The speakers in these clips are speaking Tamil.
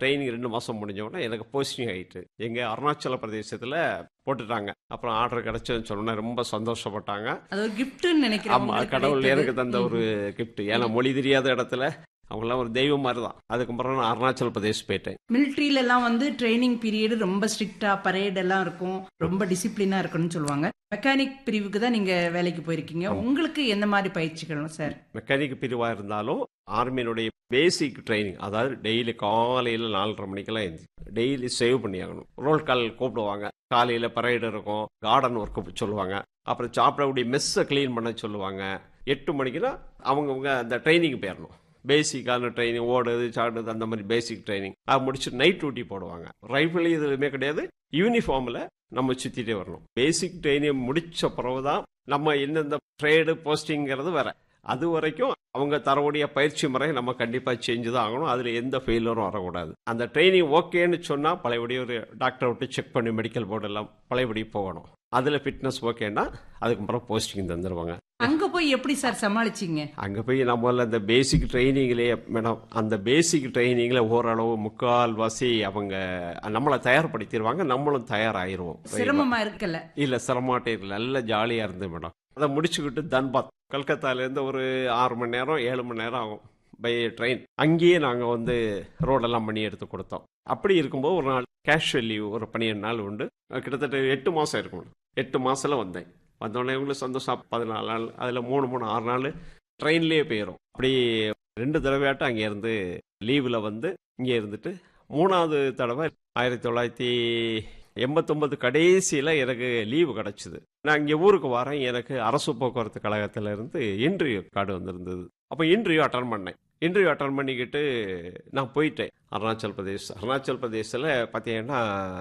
ட்ரைனிங் ரெண்டு மாதம் முடிஞ்ச உடனே எனக்கு போஸ்டிங் ஆயிட்டு எங்கள் அருணாச்சல பிரதேசத்தில் போட்டுட்டாங்க அப்புறம் ஆர்டர் கிடைச்சதுன்னு சொன்னோன்னே ரொம்ப சந்தோஷப்பட்டாங்க அது ஒரு கிஃப்ட்னு நினைக்கிறேன் ஆமா உங்களுக்கு கடவுள் கிடைத்தது. எனக்கு தந்த ஒரு கிஃப்ட் ஏன்னா மொழி தெரியாத இடத்துல அவங்களாம் ஒரு தெய்வம் மாதிரி தான் அதுக்கப்புறம் நான் அருணாச்சல் பிரதேஷ் போயிட்டேன் மிலிட்ரியில எல்லாம் வந்து ட்ரைனிங் பீரியட் ரொம்ப ஸ்ட்ரிக்டா பரேட் எல்லாம் இருக்கும் ரொம்ப டிசிப்ளினா இருக்கணும்னு சொல்லுவாங்க மெக்கானிக் பிரிவுக்கு தான் நீங்க வேலைக்கு போயிருக்கீங்க உங்களுக்கு எந்த மாதிரி பயிற்சிகள் சார் மெக்கானிக் பிரிவாக இருந்தாலும் ஆர்மியினுடைய பேசிக் ட்ரைனிங் அதாவது டெய்லி காலையில் நாலரை மணிக்கெல்லாம் எழுந்தி டெய்லி சேவ் பண்ணி ஆகணும் ரோல் கால் கூப்பிடுவாங்க காலையில் பரைடு இருக்கும் கார்டன் ஒர்க்கு சொல்லுவாங்க அப்புறம் சாப்பிடக்கூடிய மெஸ்ஸை க்ளீன் பண்ண சொல்லுவாங்க எட்டு மணிக்குனா அவங்கவுங்க அந்த ட்ரைனிங் போயிடணும் பேசிக்கான ட்ரைனிங் ஓடுது சாடுது அந்த மாதிரி பேசிக் ட்ரைனிங் அது முடிச்சு நைட் டியூட்டி போடுவாங்க ரைஃபிள் இதுலையுமே கிடையாது யூனிஃபார்மில் நம்ம சுற்றிட்டே வரணும் பேசிக் ட்ரைனிங் முடிச்ச பிறகுதான் நம்ம எந்தெந்த ட்ரேடு போஸ்டிங்கிறது வேற அது வரைக்கும் அவங்க தரக்கூடிய பயிற்சி முறை நம்ம கண்டிப்பாக செஞ்சு தான் ஆகணும் அதில் எந்த ஃபெயிலரும் வரக்கூடாது அந்த ட்ரைனிங் ஓகேன்னு சொன்னால் பழையபடி ஒரு டாக்டரை விட்டு செக் பண்ணி மெடிக்கல் போர்டு எல்லாம் பழையபடி போகணும் அதில் ஃபிட்னஸ் ஓகேன்னா அதுக்கப்புறம் போஸ்டிங் தந்துடுவாங்க அங்க போய் எப்படி சார் சமாளிச்சீங்க அங்கே போய் நம்மள அந்த பேசிக் ட்ரைனிங்லேயே மேடம் அந்த பேசிக் ட்ரைனிங்கில் ஓரளவு முக்கால்வாசி அவங்க நம்மளை தயார்படுத்திடுவாங்க நம்மளும் தயாராகிருவோம் சிரமமா இருக்கல இல்லை சிரமாட்டே இல்லை நல்ல ஜாலியாக இருந்தது மேடம் அதை முடிச்சுக்கிட்டு தன்பாத் கல்கத்தாலேருந்து ஒரு ஆறு மணி நேரம் ஏழு மணி நேரம் ஆகும் பை ட்ரெயின் அங்கேயே நாங்கள் வந்து ரோடெல்லாம் பண்ணி எடுத்து கொடுத்தோம் அப்படி இருக்கும்போது ஒரு நாள் கேஷுவல் லீவ் ஒரு பன்னிரெண்டு நாள் உண்டு கிட்டத்தட்ட எட்டு மாதம் இருக்கும் எட்டு மாதத்தில் வந்தேன் வந்தோடனே இவங்களுக்கு சந்தோஷம் பதினாலு நாள் அதில் மூணு மூணு ஆறு நாள் ட்ரெயின்லேயே போயிடும் அப்படி ரெண்டு தடவையாட்டம் அங்கே இருந்து லீவில் வந்து இங்கே இருந்துட்டு மூணாவது தடவை ஆயிரத்தி தொள்ளாயிரத்தி எண்பத்தொம்பது கடைசியில் எனக்கு லீவு கிடச்சிது நான் இங்கே ஊருக்கு வரேன் எனக்கு அரசு போக்குவரத்து கழகத்தில் இருந்து இன்டர்வியூ கார்டு வந்திருந்தது அப்போ இன்டர்வியூ அட்டன் பண்ணேன் இன்டர்வியூ அட்டன் பண்ணிக்கிட்டு நான் போயிட்டேன் அருணாச்சல் பிரதேஷ் அருணாச்சல் பிரதேசில் பார்த்தீங்கன்னா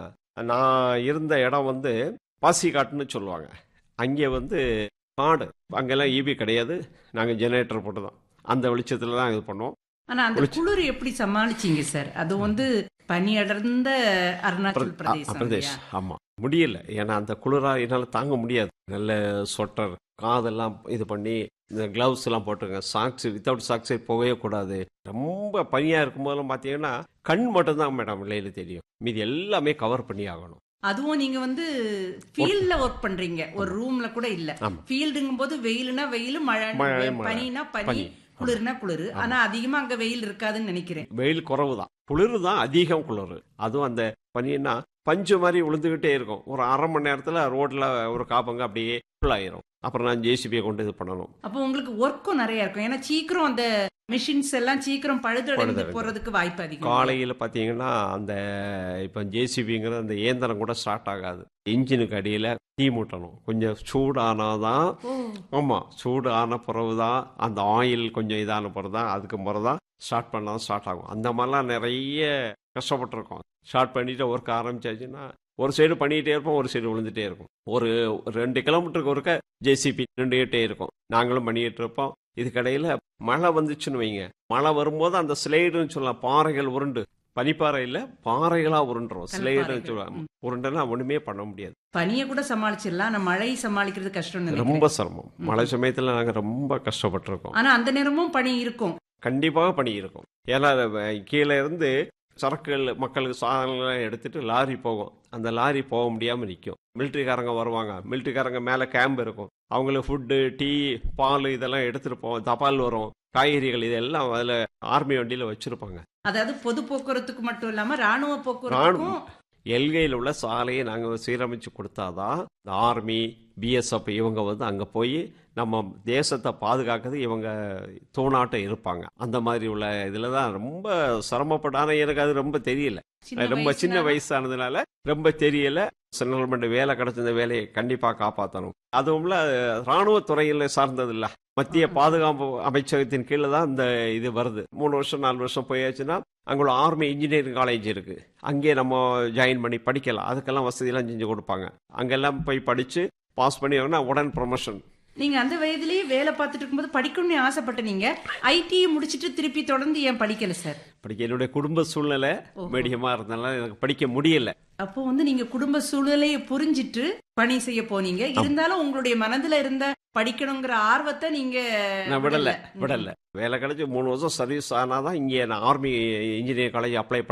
நான் இருந்த இடம் வந்து பாசிகாட்டுன்னு சொல்லுவாங்க அங்கே வந்து காடு அங்கெல்லாம் ஈபி கிடையாது நாங்கள் ஜெனரேட்டர் போட்டு தான் அந்த வெளிச்சத்தில் தான் இது பண்ணுவோம் ஆனா அந்த குளிர் எப்படி சமாளிச்சீங்க சார் அது வந்து பனி அடர்ந்த அருணாச்சல் பிரதேசம் பிரதேஷ் இல்லையா? ஆமா முடியல ஏன்னா அந்த குளிரா என்னால தாங்க முடியாது நல்ல சொட்டர் காதெல்லாம் இது பண்ணி இந்த கிளவுஸ் எல்லாம் போட்டுருங்க சாக்ஸ் வித்தவுட் சாக்ஸே போகவே கூடாது ரொம்ப பனியா இருக்கும்போதெல்லாம் பாத்தீங்கன்னா கண் மட்டும் தான் மேடம் வெளியில தெரியும் மீதி எல்லாமே கவர் பண்ணி ஆகணும் அதுவும் நீங்க வந்து ஃபீல்ட்ல ஒர்க் பண்றீங்க ஒரு ரூம்ல கூட இல்ல ஆமா. ஃபீல்டுங்கும் போது வெயிலுனா வெயில் மழை மழை, மழை. பனினா பனி பனி. குளிர்னா குளிர் ஆனா அதிகமா அங்க வெயில் இருக்காதுன்னு நினைக்கிறேன் வெயில் குறைவு தான் குளிர் தான் அதிகம் குளிர் அதுவும் அந்த பனின்னா பஞ்சு மாதிரி விழுந்துகிட்டே இருக்கும் ஒரு அரை மணி நேரத்துல ரோட்ல ஒரு காப்பங்க அப்படியே ஃபுல் ஆயிரும் அப்புறம் நான் ஜேசிபியை கொண்டு இது பண்ணணும் அப்போ உங்களுக்கு ஒர்க்கும் நிறைய இருக்கும் ஏன்னா சீக்கிரம் அந்த மிஷின்ஸ் எல்லாம் சீக்கிரம் பழுதடைந்து பழுதடைந்து. போறதுக்கு வாய்ப்பு அதிகம் காலையில் பார்த்தீங்கன்னா அந்த இப்போ ஜேசிபிங்கிற அந்த இயந்திரம் கூட ஸ்டார்ட் ஆகாது இன்ஜினுக்கு அடியில் தீ மூட்டணும் கொஞ்சம் சூடானாதான் ஓ, ஆமாம் சூடு ஆன பிறகு தான் அந்த ஆயில் கொஞ்சம் இதான பிறகு தான் அதுக்கு பிறகு தான் ஸ்டார்ட் பண்ணால் ஸ்டார்ட் ஆகும் அந்த மாதிரிலாம் நிறைய கஷ்டப்பட்டிருக்கோம் ஸ்டார்ட் பண்ணிட்டு ஒர்க் ஆரம்பிச்சாச்சுன்னா ஒரு சைடு பண்ணிகிட்டே இருப்போம் ஒரு சைடு விழுந்துட்டே இருக்கும் ஒரு ரெண்டு கிலோமீட்டருக்கு ஒருக்க ஜேசிபி நின்றுகிட்டே இருக்கும் நாங்களும் பண்ணிக்கிட்டு இருப்போம் இதுக்கடையில் மழை வந்துச்சுன்னு வைங்க மழை வரும்போது அந்த ஸ்லைடுன்னு சொல்லலாம் பாறைகள் உருண்டு பனிப்பாறை இல்ல பாறைகளா உருண்டுரும் ஸ்லைடுன்னு கல்பாறைகள். சொல்லுவாங்க ம். உருண்டுன்னா ஒண்ணுமே பண்ண முடியாது பனியை கூட சமாளிச்சிடலாம் ஆனா மழை சமாளிக்கிறது கஷ்டம்னு நினைக்கிறேன் ரொம்ப சிரமம் மழை சமயத்துல நாங்க ரொம்ப கஷ்டப்பட்டிருக்கோம் ஆனா அந்த நேரமும் பனி இருக்கும் கண்டிப்பாக பணி இருக்கும் ஏன்னா அது வ- கீழே இருந்து சரக்குகள் மக்களுக்கு சாதனங்கள்லாம் எடுத்துட்டு லாரி போகும் அந்த லாரி போக முடியாம நிற்கும் மிலிட்ரிக்காரங்க வருவாங்க மிலிட்ரிக்காரங்க மேலே கேம்ப் இருக்கும் அவங்களுக்கு ஃபுட்டு டீ பால் இதெல்லாம் எடுத்துட்டு போவோம் தபால் வரும் காய்கறிகள் இதெல்லாம் அதில் ஆர்மி வண்டியில் வச்சிருப்பாங்க அதாவது பொது போக்குவரத்துக்கு மட்டும் இல்லாம ராணுவ போக்குவரத்துக்கும் எல்கையில் உள்ள சாலையை நாங்கள் சீரமைச்சு கொடுத்தாதான் இந்த ஆர்மி பிஎஸ்எஃப் இவங்க வந்து அங்கே போய் நம்ம தேசத்தை பாதுகாக்கிறது இவங்க தூணாட்டம் இருப்பாங்க அந்த மாதிரி உள்ள இதில் தான் ரொம்ப சிரமப்படான எனக்கு அது ரொம்ப தெரியல சின்ன ரொம்ப சின்ன வயசுனால- வயசானதுனால ரொம்ப தெரியல சென்ட்ரல் வேலை கிடைச்ச இந்த வேலையை கண்டிப்பாக காப்பாற்றணும் அதுவும்ல ராணுவ துறையில் சார்ந்தது இல்ல மத்திய பாதுகாப்பு அமைச்சகத்தின் கீழே தான் இந்த இது வருது மூணு வருஷம் நாலு வருஷம் போயாச்சுன்னா அங்குள்ள ஆர்மி இன்ஜினியரிங் காலேஜ் இருக்கு அங்கே நம்ம ஜாயின் பண்ணி படிக்கலாம் அதுக்கெல்லாம் வசதியெல்லாம் செஞ்சு கொடுப்பாங்க அங்கெல்லாம் போய் படிச்சு பாஸ் பண்ணி வாங்கினா உடன் ப்ரொமோஷன் நீங்க அந்த வயதிலேயே வேலை பார்த்துட்டு இருக்கும்போது படிக்கணும்னு ஆசைப்பட்ட நீங்க ஐடி முடிச்சிட்டு திருப்பி தொடர்ந்து ஏன் படிக்கல சார் படிக்க என்னுடைய குடும்ப சூழ்நிலை ஓஹோ. மீடியமா இருந்தனால எனக்கு படிக்க முடியல அப்போ வந்து நீங்க குடும்ப சூழ்நிலையை புரிஞ்சிட்டு பணி செய்ய போனீங்க இருந்தாலும் உங்களுடைய மனதுல இருந்த படிக்கணுங்கிற ஆர்வத்தை நீங்க நான் விடல ம். விடல வேலை கிடைச்சி மூணு வருஷம் சர்வீஸ் ஆனாதான் இங்கே நான் ஆர்மி இன்ஜினியரிங் காலேஜ் அப்ளை